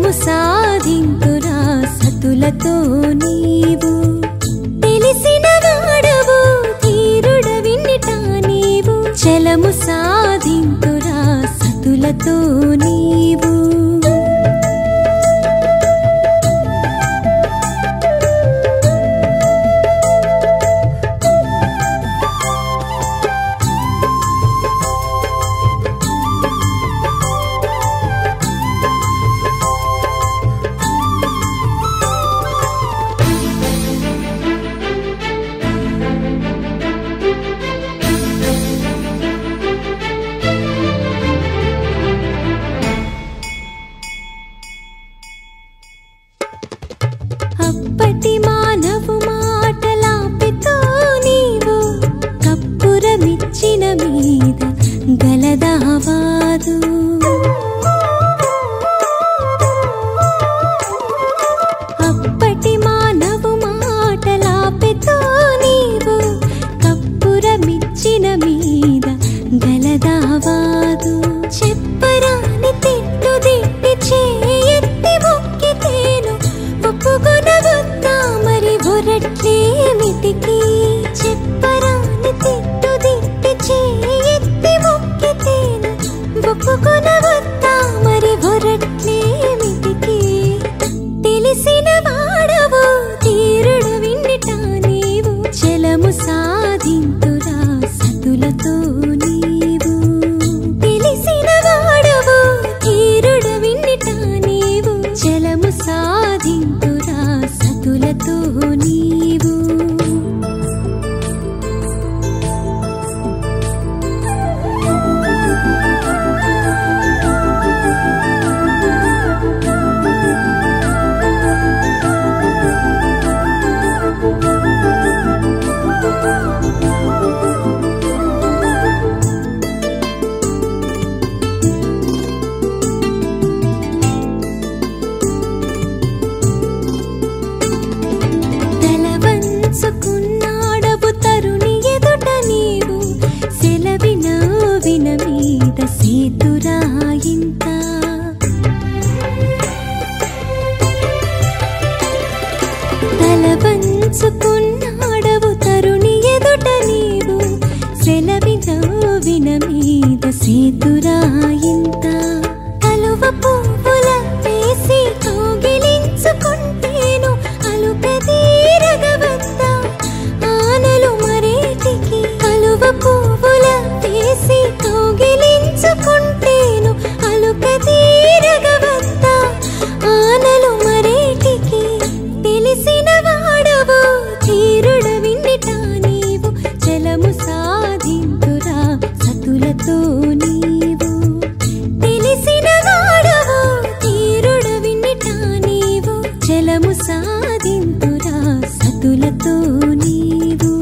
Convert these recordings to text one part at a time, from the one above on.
జలము సాధింతురా సతులతో నీవు తెలిసిన వాడవు తీరుడ విన్నిట నీవు జలము సాధింతురా సతులతో నీవు అప్పటి మానవు మాటలాపితో నీవు కప్పురమిచ్చిన మీద గలదావాదు అప్పటి మానవు మాటలాపితో నీవు కప్పురమిచ్చిన మీద గలదావాదు చెప్పరాని తిట్టు దిట్టి చేయెత్తి మొక్కితేను ఒప్పుకొనవద్దా మరి ఒరట్లేమిటికి చెప్పరాని తిట్టు దిట్టి చేయెత్తి మొక్కితేను ఒప్పుకొనవద్దా మరి ఒరట్లేమిటికి తెలిసిన వాడవు తీరుడు విన్నిట నీవు జలము సాధింతురా సతులతో నీవు తెలిసిన వాడవు తీరుడు విన్నిట నీవు జలము సాధింతురా సతులతో నీవు తలవంచుకున్నాడవు తరుణి ఎదుట నీవు సెలవిన విన మీద సేతురాయింత తలవంచుకున్నాడవు తరుణి ఎదుట నీవు సెలవిన విన మీద సేతురాయింత కలువ పువ్వుల వేసి కౌగిలించుకుంటేను అలుపెదీరగవద్దా ఆనలు మరేటికి కలువ పువ్వుల వేసి కౌగిలించుకుంటేను అలుపెదీరగవద్దా ఆనలు మరేటికి తెలిసిన వాడవు తీరుడ విన్నిట నీవు జలము సాధింతురా సతులతో నీవు తెలిసిన వాడవు తీరుడ విన్నిట నీవు జలము సాధింతురా సతులతో నీవు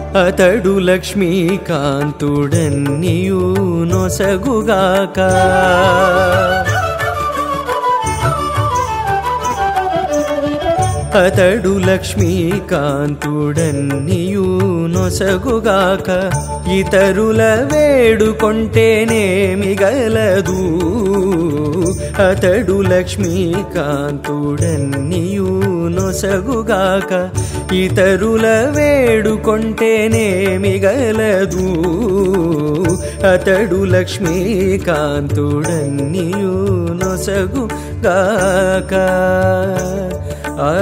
అతడు లక్ష్మీకాంతుడన్నియూ నొసగుగాక అతడు లక్ష్మీకాంతుడన్నియూ నొసగుగాక ఇతరుల వేడుకొంటేనే మిగలదు అతడు లక్ష్మీకాంతుడన్నియూ నొసగుగాక ఇతరుల వేడుకొంటేనే మిగలదు అతడు లక్ష్మీకాంతుడన్నియూ నొసగుగాక ఆ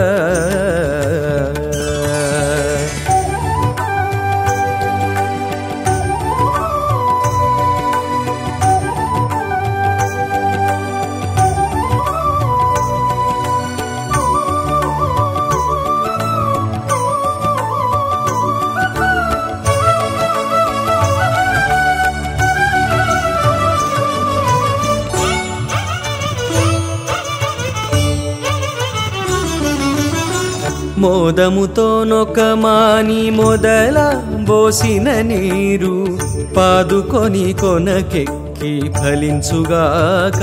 మోదముతో నొక మాని మొదల బోసిన నీరు పాదుకొని కొనకెక్కి ఫలించుగాక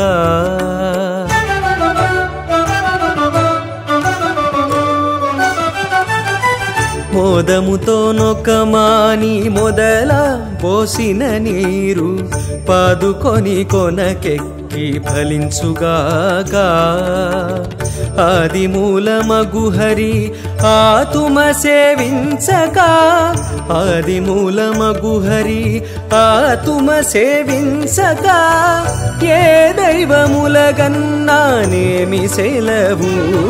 మోదముతో నొక మాని మొదల పోసిన నీరు పాదుకొని కొనకెక్కి ఫలించుగాక ఆది మూలమగు హరి ఆతుమ సేవించక ఆది మూలమగు హరి ఆతుమ సేవించక ఏ దైవములగన్నానేమి సెలవు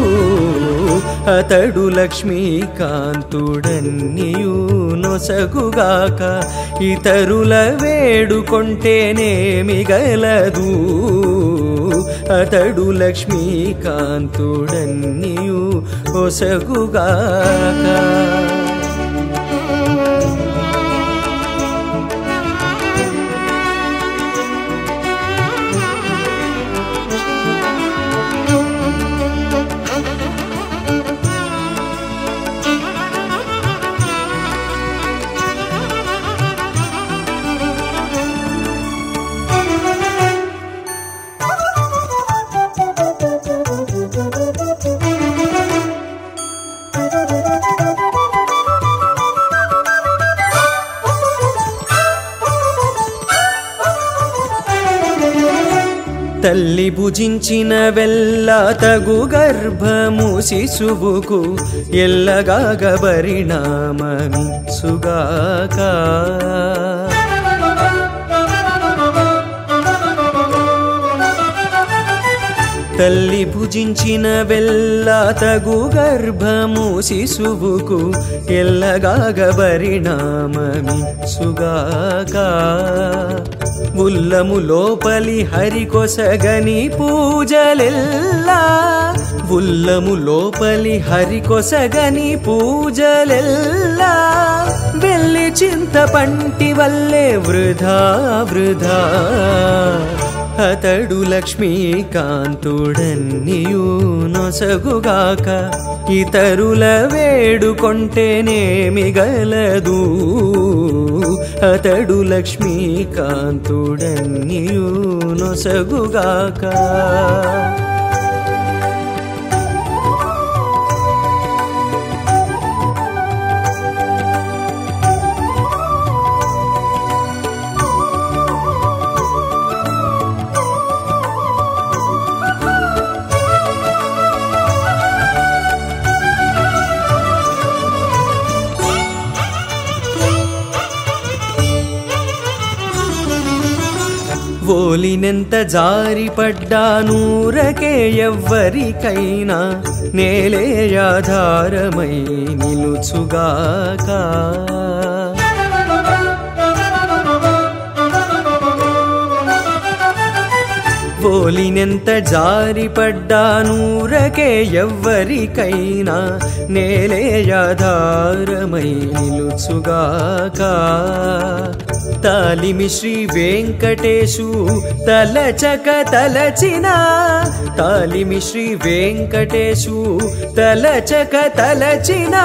అతడు లక్ష్మీకాంతుడన్నియూ నొసగుగాక ఇతరుల వేడుకొంటేనే మిగలదు అతడు లక్ష్మీకాంతుడన్నియూ ఒసగుగాక తల్లి భుజించిన వెల్ల తగు గర్భము శిశువుకు ఎల్లగాగ పరిణామమిచ్చుగాక తల్లి భుజించిన వెల్ల తగు గర్భము శిశువుకు ఎల్లగాగ పరిణామమిచ్చుగాక ఉల్లము లోపలి హరికొసగని పూజలెల్లా ఉల్లము లోపలి హరికొసగని పూజలెల్లా వెళ్ళి చింత పంటి వల్లే వృధా వృధా అతడు లక్ష్మీకాంతుడన్నియూ నొసగుగాక ఇతరుల వేడుకొంటేనే మిగలదు అతడు లక్ష్మీకాంతుడన్నియూ నొసగుగాక ఓలినెంత జారిపడ్డా నూరకే ఎవ్వరికైనా నేలే ఆధారమై నిలుచుగాక ఓలినెంత జారిపడ్డా నూరకే ఎవ్వరికైనా నేలే ఆధారమై నిలుచుగాక తాలిమి శ్రీ వెంకటేశు తలచక తలచిన తాలిమి శ్రీ వెంకటేశు తలచక తలచిన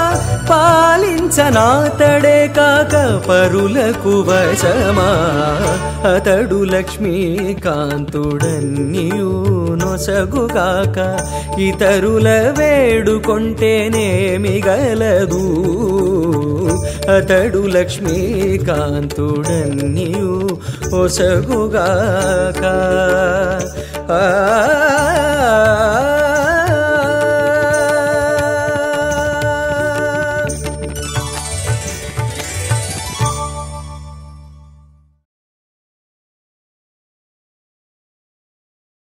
పాలించనాతడే కాక పరులకు వశమా అతడు లక్ష్మీకాంతుడన్నియు నొసగుగాక ఇతరుల వేడుకొంటేనేమి గలదు అతడు లక్ష్మీకాంతుడన్నియు ఒసగుగాక ఆ